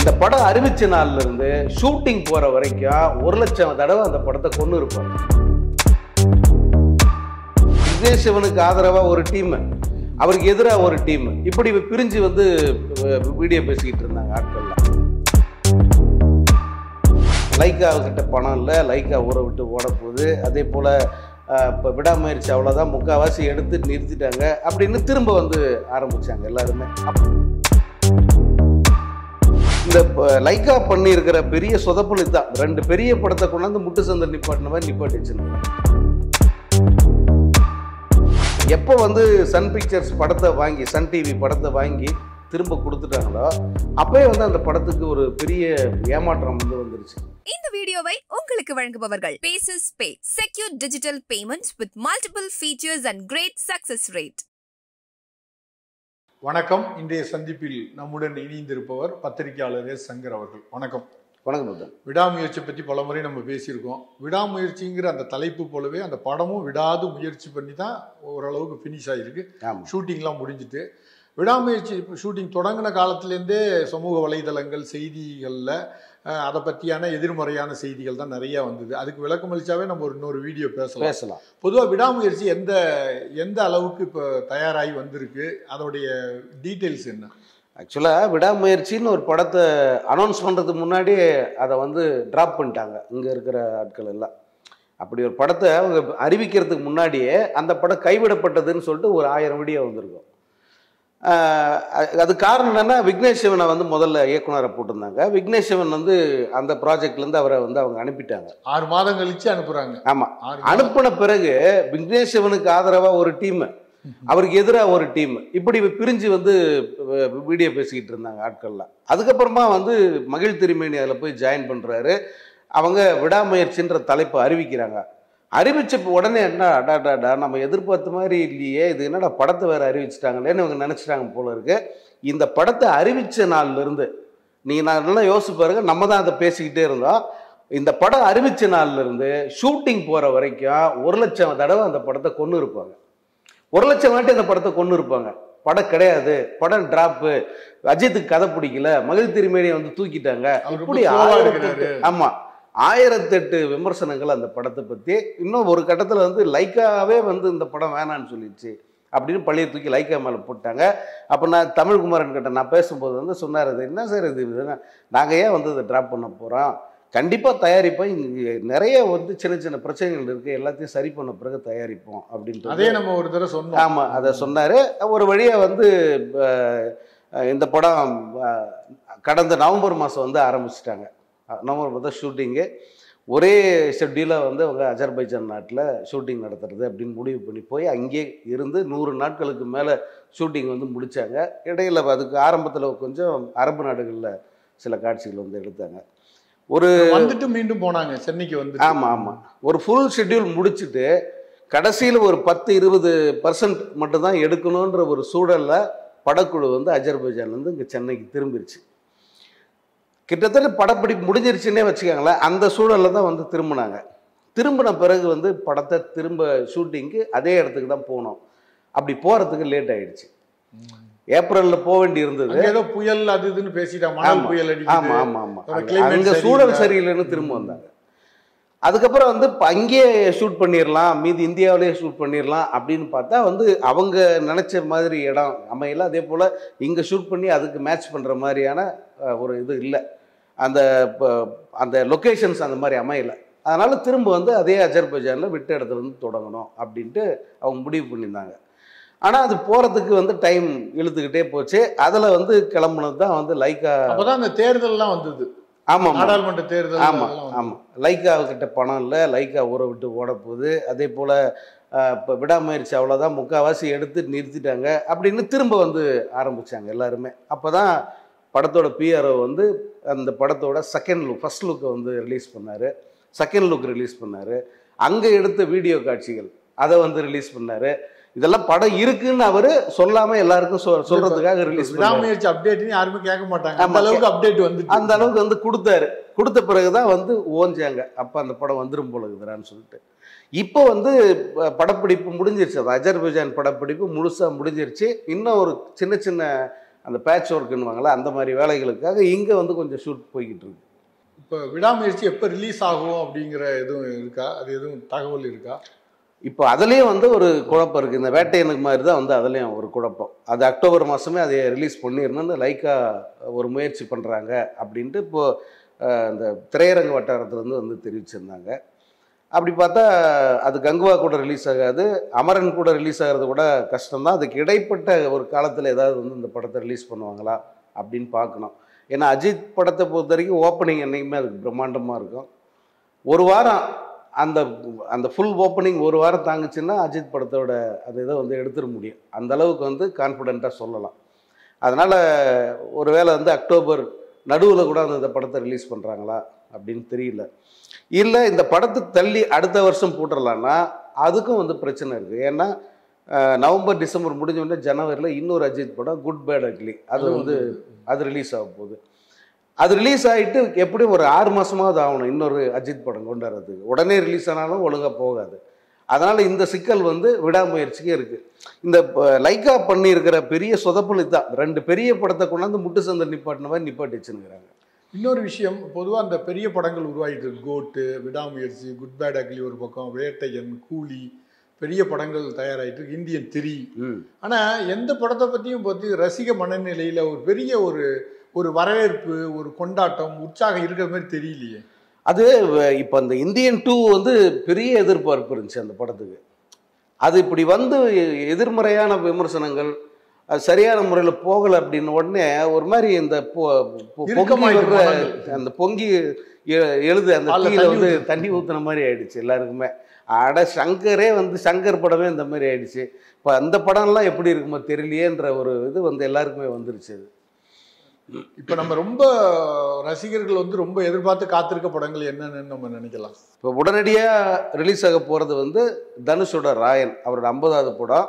இந்த படம் அறிவிச்ச நாள்ல இருந்து ஷூட்டிங் போற வரைக்கும் ஒரு லட்சம் தடவை அந்த படத்தை கொண்டு இருப்பாங்க விக்னேஷ் சிவனுக்கு ஆதரவா ஒரு டீம் அவருக்கு எதிராக ஒரு டீம் இப்படி பிரிஞ்சு வந்து வீடியோ பேசிக்கிட்டு இருந்தாங்க ஆட்கள்லாம் லைக்கா கிட்ட பணம் இல்லை லைக்கா ஊரை விட்டு ஓட போகுது அதே போல் இப்போ விடாமுயற்சி அவ்வளோதான் முக்கால்வாசி எடுத்து நிறுத்திட்டாங்க அப்படின்னு திரும்ப வந்து ஆரம்பிச்சாங்க எல்லாருமே அப்ப- இந்த ப- லைக்கா பண்ணியிருக்கிற பெரிய சொதப்பல் இதுதான் ரெண்டு பெரிய படத்தை கொண்டாந்து முட்டு சந்தை நிப்பாட்டின மாதிரி நிப்பாட்டி வச்சிருந்தாங்க எப்போ வந்து சன் பிக்சர்ஸ் படத்தை வாங்கி சன் டிவி படத்தை வாங்கி திரும்ப கொடுத்துட்டாங்களோ அப்பயே வந்து அந்த படத்துக்கு ஒரு பெரிய ஏமாற்றம் வந்து வந்துருச்சு இந்த வீடியோவை உங்களுக்கு வழங்குபவர்கள் பேசஸ் பே secure digital payments with multiple features and great success rate வணக்கம் இன்றைய சந்திப்பில் நம்முடன் இணைந்திருப்பவர் பத்திரிகையாளர் எஸ் சங்கர் அவர்கள் வணக்கம் வணக்கம் புத்தன் விடாமுயற்சி பற்றி பலமுறை நம்ம பேசியிருக்கோம் விடாமுயற்சிங்கிற அந்த தலைப்பு போலவே அந்த படமும் விடாது முயற்சி பண்ணி தான் ஓரளவுக்கு ஃபினிஷ் ஆகிருக்கு ஆமாம் ஷூட்டிங்லாம் முடிஞ்சுட்டு விடாமுயற்சி ஷூட்டிங் தொடங்கின காலத்துலேருந்தே சமூக வலைதளங்கள் செய்திகளில் அதை பற்றியான எதிர்மறையான செய்திகள் தான் நிறையா வந்தது அதுக்கு விளக்கம் அளிச்சாவே நம்ம ஒரு இன்னொரு வீடியோ பேசலாம் பேசலாம் பொதுவாக விடாமுயற்சி எந்த எந்த அளவுக்கு இப்போ தயாராகி வந்திருக்கு அதோடைய டீட்டெயில்ஸ் என்ன ஆக்சுவலாக விடாமுயற்சின்னு ஒரு படத்தை அனௌன்ஸ் பண்ணுறதுக்கு முன்னாடியே அதை வந்து ட்ராப் பண்ணிட்டாங்க இங்கே இருக்கிற ஆட்கள் எல்லாம் அப்படி ஒரு படத்தை அவங்க அறிவிக்கிறதுக்கு முன்னாடியே அந்த படம் கைவிடப்பட்டதுன்னு சொல்லிட்டு ஒரு ஆயிரம் வீடியோ வந்திருக்கும் ஆஹ் அது- அது காரணம் என்னன்னா விக்னேஷ் சிவனை வந்து முதல்ல இயக்குனரை போட்டிருந்தாங்க விக்னேஷ் சிவன் வந்து அந்த ப்ராஜெக்ட்லேருந்து அவரை வந்து அவங்க அனுப்பிட்டாங்க ஆறு மாதம் கழிச்சு அனுப்புறாங்க ஆமாம் ஆறு மாதம் அனுப்பின பிறகு விக்னேஷ் சிவனுக்கு ஆதரவாக ஒரு டீம் அவருக்கு எதிராக ஒரு டீம் இப்படி பிரிஞ்சு வந்து வீடியோ பேசிக்கிட்டு இருந்தாங்க ஆட்கள்லாம் அதுக்கப்புறமா வந்து மகிழ் திருமேனி அதில் போய் ஜாயின் பண்ணுறாரு அவங்க விடாமுயற்சின்ற தலைப்பை அறிவிக்கிறாங்க அறிவிச்ச உடனே என்ன அடாடாடா நம்ம எதிர்பார்த்த மாதிரி இல்லையே இது என்னடா படத்தை வேற அறிவிச்சிட்டாங்களேன்னு இவங்க நினச்சிட்டாங்க போல இருக்கு இந்த படத்தை அறிவிச்ச நாள்ல இருந்து நீ நான் நல்லா யோசிச்சு பாருங்க நம்ம தான் அதை பேசிக்கிட்டே இருந்தோம் இந்த படம் அறிவிச்ச நாள்ல இருந்து ஷூட்டிங் போற வரைக்கும் ஒரு லட்சம் தடவை அந்த படத்தை கொண்டு இருப்பாங்க ஒரு லட்சம் வாட்டி அந்த படத்தை கொண்டு இருப்பாங்க படம் கிடையாது படம் டிராப்பு அஜித்துக்கு கதை பிடிக்கல மகிழ் திருமேனியை வந்து தூக்கிட்டாங்க அவர் ரொம்ப இப்படி slow-ஆ ஆயிரத்தெட்டு எடுக்கிறாரு. ஆமா ஆயிரத்தெட்டு விமர்சனங்கள் அந்த படத்தை பத்தி இன்னும் ஒரு கட்டத்துல வந்து லைக்காவே வந்து இந்த படம் வேணான்னு சொல்லிடுச்சு அப்படின்னு பழைய தூக்கி லைக்கா மேலே போட்டாங்க அப்போ நான் தமிழ்குமாரன் கிட்ட நான் பேசும்போது வந்து சொன்னார் இது என்ன சார் இது இது நாங்கள் ஏன் வந்து இதை ட்ராப் பண்ண போகிறோம் கண்டிப்பாக தயாரிப்போம் இங்கே நிறைய வந்து சின்ன சின்ன பிரச்சனைகள் இருக்குது எல்லாத்தையும் சரி பண்ண பிறகு தயாரிப்போம் அப்படின்ட்டு அதே நம்ம ஒரு தடவை சொன்னோம் ஆமாம் அதை சொன்னார் ஒரு வழியாக வந்து அஹ், இந்த படம் அஹ், கடந்த நவம்பர் மாதம் வந்து ஆரம்பிச்சிட்டாங்க நவம்பர் மாதம் ஷூட்டிங்கு ஒரே ஷெட்யூலாக வந்து அவங்க அஜர்பைஜான் நாட்டில் ஷூட்டிங் நடத்துறது அப்படின்னு முடிவு பண்ணி போய் அங்கே இருந்து நூறு நாட்களுக்கு மேலே ஷூட்டிங் வந்து முடித்தாங்க இடையில அதுக்கு ஆரம்பத்தில் கொஞ்சம் அரபு நாடுகளில் சில காட்சிகள் வந்து எடுத்தாங்க ஒரு வந்துட்டு மீண்டும் போனாங்க சென்னைக்கு வந்து ஆமாம் ஆமாம் ஒரு ஃபுல் ஷெட்யூல் முடிச்சுட்டு கடைசியில் ஒரு பத்து இருபது பர்சன்ட் மட்டும்தான் எடுக்கணுன்ற ஒரு சூழலில் படக்குழு வந்து அஜர்பைஜான்லேருந்து இங்கே சென்னைக்கு திரும்பிருச்சு கிட்டத்தட்ட படப்பிடிப்பு முடிஞ்சிருச்சுன்னே வச்சுக்கோங்களேன் அந்த சூழலில் தான் வந்து திரும்பினாங்க திரும்பின பிறகு வந்து படத்தை திரும்ப ஷூட்டிங்க்கு அதே இடத்துக்கு தான் போனோம் அப்படி போகிறதுக்கு லேட் ஆயிடுச்சு ஏப்ரலில் போக வேண்டி இருந்தது அங்க ஏதோ புயல் அது இதுன்னு பேசிட்டாங்க மணல் ஆமா. புயல் ஆமா அடிக்குது ஆமா ஆமா ஒரு அங்க- climate அங்க சரியில்லை. சூழல் சரியில்லைன்னு திரும்ப வந்தாங்க அதுக்கப்புறம் வந்து இப்ப அங்கேயே ஷூட் பண்ணிடலாம் மீதி இந்தியாவிலேயே ஷூட் பண்ணிடலாம் அப்படின்னு பார்த்தா வந்து அவங்க நினைச்ச மாதிரி இடம் அமையல அதே போல இங்க ஷூட் பண்ணி அதுக்கு மேட்ச் பண்ற மாதிரியான அஹ், ஒரு இது இல்லை அந்த ப- அந்த லொகேஷன்ஸ் அந்த மாதிரி அமையல அதனால திரும்ப வந்து அதே அஜர்பைஜானில் விட்ட இடத்துல இருந்து தொடங்கணும் அப்படின்ட்டு அவங்க முடிவு பண்ணியிருந்தாங்க ஆனால் அது போகிறதுக்கு வந்து டைம் இழுத்துக்கிட்டே போச்சு அதில் வந்து கிளம்புனது தான் வந்து லைக்கா அப்பதான் அந்த தேர்தல்லாம் வந்தது ஆமாம் நாடாளுமன்ற தேர்தல் ஆமாம் அதெல்லாம் வந்தது. ஆமாம் லைக்கா கிட்ட பணம் இல்லை லைக்கா ஊரை விட்டு ஓட போகுது அதே போல் இப்போ விடாமுயற்சி அவ்வளோதான் முக்கால்வாசி எடுத்து நிறுத்திட்டாங்க அப்படின்னு திரும்ப வந்து ஆரம்பித்தாங்க எல்லாருமே அப்போ தான் படத்தோட பிஆர்ஓ வந்து அந்த படத்தோட செகண்ட் லுக் ஃபர்ஸ்ட் லுக்கை வந்து ரிலீஸ் பண்ணார் செகண்ட் லுக் ரிலீஸ் பண்ணார் அங்கே எடுத்த வீடியோ காட்சிகள் அதை வந்து ரிலீஸ் பண்ணார் இதெல்லாம் படம் இருக்குன்னு அவர் சொல்லாமல் எல்லாருக்கும் சொ சொல்கிறதுக்காக ரிலீஸ் பண்ணார் விடாமுயற்சி அப்டேட்னு யாருமே கேட்க மாட்டாங்க அந்த ஆமா. அளவுக்கு அப்டேட் வந்து அந்த அளவுக்கு வந்து கொடுத்தாரு கொடுத்த பிறகு தான் வந்து ஓஞ்சாங்க அப்போ அந்த படம் வந்துடும் போல இருக்குதுடான்னு சொல்லிட்டு இப்போ வந்து ப- படப்பிடிப்பு முடிஞ்சிருச்சு அது அஜர்பைஜான் படப்பிடிப்பு முழுசாக முடிஞ்சிருச்சு இன்னும் ஒரு சின்ன சின்ன அந்த பேட்ச் ஒர்க்குன்னுவாங்களா அந்த மாதிரி வேலைகளுக்காக இங்கே வந்து கொஞ்சம் ஷூட் போய்கிட்டு இருக்கு இப்போ விடாமுயற்சி எப்போ ரிலீஸ் ஆகும் அப்படிங்கிற எதுவும் இருக்கா அது எதுவும் தகவல் இருக்கா இப்போ அதுலேயும் வந்து ஒரு குழப்பம் இருக்குது இந்த வேட்டையனுக்கு மாதிரி தான் வந்து அதுலேயும் ஒரு குழப்பம் அது அக்டோபர் மாதமே அதை ரிலீஸ் பண்ணிடணும்னு லைக்கா ஒரு முயற்சி பண்ணுறாங்க அப்படின்ட்டு இப்போது இந்த திரையரங்கு வட்டாரத்துலேருந்து வந்து தெரிவிச்சிருந்தாங்க அப்படி பார்த்தா அது கங்குவா கூட ரிலீஸ் ஆகாது அமரன் கூட ரிலீஸ் ஆகிறது கூட கஷ்டம்தான் அதுக்கு இடைப்பட்ட ஒரு காலத்தில் ஏதாவது வந்து இந்த படத்தை ரிலீஸ் பண்ணுவாங்களா அப்படின்னு பார்க்கணும் ஏன்னா அஜித் படத்தை பொறுத்த வரைக்கும் ஓப்பனிங் என்றைக்குமே அதுக்கு பிரம்மாண்டமாக இருக்கும் ஒரு வாரம் அந்த அந்த ஃபுல் ஓப்பனிங் ஒரு வாரம் தாங்குச்சுன்னா அஜித் படத்தோட அது இதை வந்து எடுத்துட முடியும் அந்த அளவுக்கு வந்து கான்ஃபிடெண்ட்டாக சொல்லலாம் அதனால் ஒருவேளை வந்து அக்டோபர் நடுவில் கூட அந்த இந்த படத்தை ரிலீஸ் பண்ணுறாங்களா அப்படின்னு தெரியல இல்லை இந்த படத்தை தள்ளி அடுத்த வருஷம் போட்டுடலான்னா அதுக்கும் வந்து பிரச்சனை இருக்குது ஏன்னா அஹ், நவம்பர் டிசம்பர் முடிஞ்ச உடனே ஜனவரியில் இன்னொரு அஜித் படம் குட் பேட் அக்லி அது வந்து அது ரிலீஸ் ஆக போகுது அது ரிலீஸ் ஆகிட்டு எப்படியும் ஒரு ஆறு மாதமாவது ஆகணும் இன்னொரு அஜித் படம் கொண்டு வர்றதுக்கு உடனே ரிலீஸ் ஆனாலும் ஒழுங்காக போகாது அதனால் இந்த சிக்கல் வந்து விடாமுயற்சிக்கே இருக்குது இந்த ப- லைக்கா பண்ணியிருக்கிற பெரிய சொதப்பல் தான் ரெண்டு பெரிய படத்தை கொண்டாந்து முட்டு சந்தை நிப்பாட்டின மாதிரி நிப்பாட்டி வச்சுருக்கிறாங்க இன்னொரு விஷயம் பொதுவாக அந்த பெரிய படங்கள் உருவாகிட்டு இருக்கு கோட்டு விடாமுயற்சி குட் பேட் அக்லி ஒரு பக்கம் வேட்டையன் கூலி பெரிய படங்கள் தயாராகிட்டு இருக்கு இந்தியன் திரி ம் ஆனால் எந்த படத்தை பற்றியும் பற்றி ரசிக மனநிலையில் ஒரு பெரிய ஒரு ஒரு வரவேற்பு ஒரு கொண்டாட்டம் உற்சாகம் இருக்கிற மாதிரி தெரியலையே அது இப்போ அந்த இந்தியன் டூ வந்து பெரிய எதிர்பார்ப்பு இருந்துச்சு அந்த படத்துக்கு அது இப்படி வந்து எ- எதிர்மறையான விமர்சனங்கள் அது சரியான முறையில் போகலை அப்படின்னு உடனே ஒரு மாதிரி இந்த பொ- பொ- பொங்கி இறுக்கமாயிட்டு வர்ற மனங்கள். அந்த பொங்கி எ- எழுது அந்த பால்ல டீல தண்ணி வந்து ஊத்து. தண்ணி ஊத்துன மாதிரி ஆயிடுச்சு எல்லாருக்குமே அட சங்கரே வந்து சங்கர் படமே இந்த மாதிரி ஆயிடுச்சு இப்போ அந்த படம்லாம் எப்படி இருக்குமோ தெரியலையேன்ற ஒரு இது வந்து எல்லாருக்குமே வந்துருச்சு அது இப்போ நம்ம ரொம்ப ரசிகர்கள் வந்து ரொம்ப எதிர்பார்த்து காத்திருக்க படங்கள் என்னன்னு நம்ம நினைக்கலாம் இப்போ உடனடியாக ரிலீஸ் ஆக போகிறது வந்து தனுஷோட ராயன் அவரோட ஐம்பதாவது படம்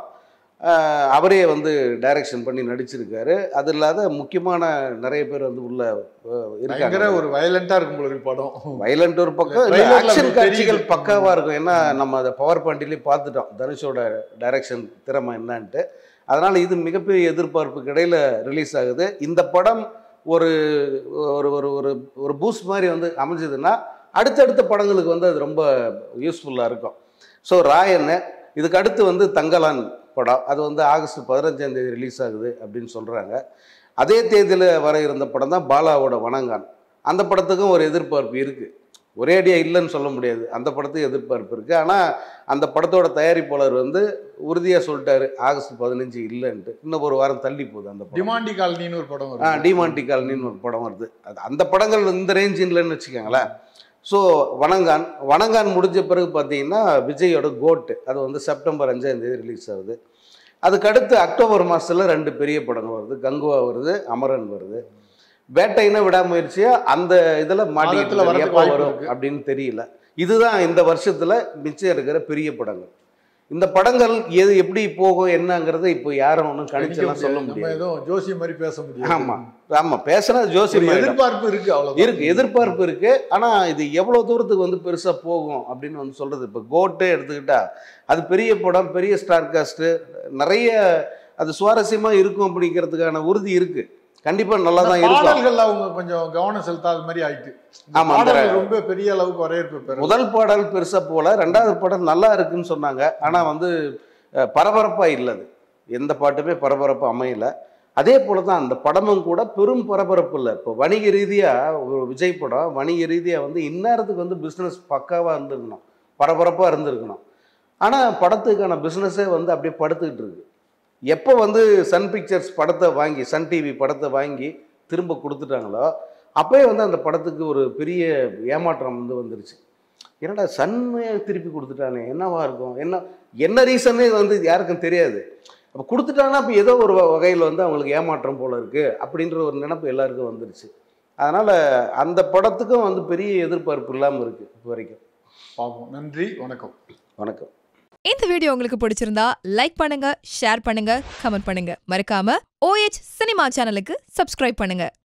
ஆஹ் அவரே வந்து டைரக்ஷன் பண்ணி நடிச்சிருக்காரு அது இல்லாத முக்கியமான நிறைய பேர் வந்து உள்ள அஹ், பயங்கர இருக்காங்க ஒரு வயலண்டா இருக்கும் போல இருக்கு படம் வைலண்ட் ஒரு பக்கம் Trailer ல ஆக்ஷன் அப்படி காட்சிகள் தெரியுது. பக்காவா இருக்கும் ஏன்னா நம்ம அதை பவர் பாண்டிலே பார்த்துட்டோம் தனுஷோட டைரக்ஷன் திறமை என்னன்ட்டு அதனால இது மிகப்பெரிய எதிர்பார்ப்புக்கு இடையில ரிலீஸ் ஆகுது இந்த படம் ஒரு ஒரு ஒரு ஒரு ஒரு பூஸ்ட் மாதிரி வந்து அமைஞ்சதுன்னா அடுத்தடுத்த படங்களுக்கு வந்து அது ரொம்ப யூஸ்ஃபுல்லாக இருக்கும் ஸோ ராயன் இதுக்கு அடுத்து வந்து தங்கலான் படம் அது வந்து ஆகஸ்ட் பதினஞ்சாம் தேதி ரிலீஸ் ஆகுது அப்படின்னு சொல்கிறாங்க அதே தேதியில் வர இருந்த படம் தான் பாலாவோட வணங்கான் அந்த படத்துக்கும் ஒரு எதிர்பார்ப்பு இருக்குது ஒரே அடியாக இல்லைன்னு சொல்ல முடியாது அந்த படத்துக்கு எதிர்பார்ப்பு இருக்குது ஆனால் அந்த படத்தோட தயாரிப்பாளர் வந்து உறுதியாக சொல்லிட்டாரு ஆகஸ்ட் பதினஞ்சு இல்லைன்ட்டு இன்னும் ஒரு வாரம் தள்ளி போகுது அந்த படம் டிமாண்டி காலனின்னு ஒரு படம் ஆ வருது டிமாண்டி காலனின்னு ஒரு படம் வருது அது அந்த படங்கள் இந்த ரேஞ்ச் இல்லைன்னு வச்சுக்கோங்களேன் ஸோ வணங்கான் வணங்கான் முடிஞ்ச பிறகு பார்த்தீங்கன்னா விஜயோட கோட்டு அது வந்து செப்டம்பர் அஞ்சாம் தேதி ரிலீஸ் ஆகுது அதுக்கு அடுத்து அக்டோபர் மாதத்தில் ரெண்டு பெரிய படங்கள் வருது கங்குவா வருது அமரன் வருது வேட்டையின விடாமுயற்சியா அந்த இதில் மாதத்துல மாட்டிக்கிட்டு வரதுக்கு எப்போ வாய்ப்பு வரும் இருக்கு. அப்படின்னு தெரியல இதுதான் இந்த வருஷத்துல மிச்சம் இருக்கிற பெரிய படங்கள் இந்த படங்கள் எது எப்படி போகும் என்னங்கிறத இப்போ யாரும் ஒன்றும் கணிச்செல்லாம் சொல்ல நம்ம முடியாது எதுவும் ஜோசி மாதிரி பேச முடியாது ஆமா ஆமா பேசுனா ஜோசி ஒரு எதிர்பார்ப்பு இருக்கு அவ்வளவுதான் இருக்கு எதிர்பார்ப்பு இருக்கு ஆனா இது எவ்வளவு தூரத்துக்கு வந்து பெருசா போகும் அப்படின்னு வந்து சொல்றது இப்ப கோட்டே எடுத்துக்கிட்டா அது பெரிய படம் பெரிய ஸ்டார் காஸ்ட் நிறைய அது சுவாரஸ்யமா இருக்கும் அப்படிங்கிறதுக்கான உறுதி இருக்கு கண்டிப்பா நல்லா தான் இந்த இருக்கும் பாடல்கள் அவங்க கொஞ்சம் கவனம் செலுத்தாத மாதிரி ஆயிட்டு இந்த ஆமா, அந்த- பாடல்கள் ரொம்ப பெரிய அளவுக்கு வரவேற்பு பெறும் முதல் பாடல் பெருசா போல ரெண்டாவது பாடல் நல்லா இருக்குன்னு சொன்னாங்க ஆனா வந்து அஹ், பரபரப்பா இல்லை அது எந்த பாட்டுமே பரபரப்பா அமையல அதே போல தான் அந்த படமும் கூட பெரும் பரபரப்பு இல்லை இப்போ வணிக ரீதியா ஒரு விஜய் படம் வணிக ரீதியா வந்து இந்நேரத்துக்கு வந்து பிஸ்னஸ் பக்காவா இருந்திருக்கணும் பரபரப்பா இருந்திருக்கணும் ஆனா படத்துக்கான பிஸ்னஸே வந்து அப்படியே படுத்துக்கிட்டு இருக்கு எப்போ வந்து சன் பிக்சர்ஸ் படத்தை வாங்கி சன் டிவி படத்தை வாங்கி திரும்ப கொடுத்துட்டாங்களோ அப்போயே வந்து அந்த படத்துக்கு ஒரு பெரிய ஏமாற்றம் வந்து வந்துருச்சு என்னடா சன்மே திருப்பி கொடுத்துட்டானே என்னவா இருக்கும் என்ன என்ன ரீசனே வந்து யாருக்கும் தெரியாது அப்போ கொடுத்துட்டாங்கன்னா அப்போ ஏதோ ஒரு வகையில் வந்து அவங்களுக்கு ஏமாற்றம் போல இருக்கு அப்படின்ற ஒரு நினைப்பு எல்லாருக்கும் வந்துருச்சு அதனால் அந்த படத்துக்கும் வந்து பெரிய எதிர்பார்ப்பு இல்லாமல் இருக்குது இப்போ வரைக்கும் பார்ப்போம் நன்றி வணக்கம் வணக்கம் இந்த வீடியோ உங்களுக்கு பிடிச்சிருந்தா லைக் பண்ணுங்க ஷேர் பண்ணுங்க கமெண்ட் பண்ணுங்க மறக்காம ஓஎச் சினிமா சேனலுக்கு சப்ஸ்கிரைப் பண்ணுங்க